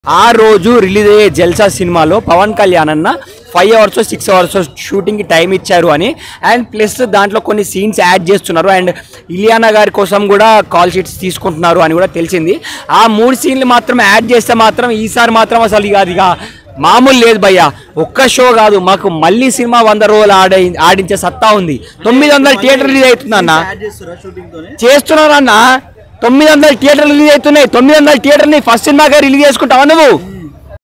ఆ రోజు రిలీజ్ అయ్యే జల్సా సినిమాలో పవన్ కళ్యాణ్ అన్న ఫైవ్ అవర్స్ సిక్స్ అవర్స్ షూటింగ్కి టైం ఇచ్చారు అని అండ్ ప్లస్ దాంట్లో కొన్ని సీన్స్ యాడ్ చేస్తున్నారు అండ్ ఇలియానా గారి కోసం కూడా కాల్ షీట్స్ తీసుకుంటున్నారు అని కూడా తెలిసింది ఆ మూడు సీన్లు మాత్రం యాడ్ చేస్తే మాత్రం ఈసారి మాత్రం అసలు ఇక అది ఇక మామూలు లేదు భయ్య ఒక్క షో కాదు మాకు మళ్ళీ సినిమా వంద రోజులు ఆడ ఆడించే సత్తా ఉంది తొమ్మిది వందల థియేటర్ రిలీజ్ అవుతుంది అన్న యాడ్ చేస్తారా షూటింగ్ తోనే చేస్తున్నారు అన్న తొమ్మిది వందల థియేటర్లు రిలీజ్ అవుతున్నాయి తొమ్మిది వందల థియేటర్ని ఫస్ట్ సినిమాగా రిలీజ్ చేసుకుంటావా నువ్వు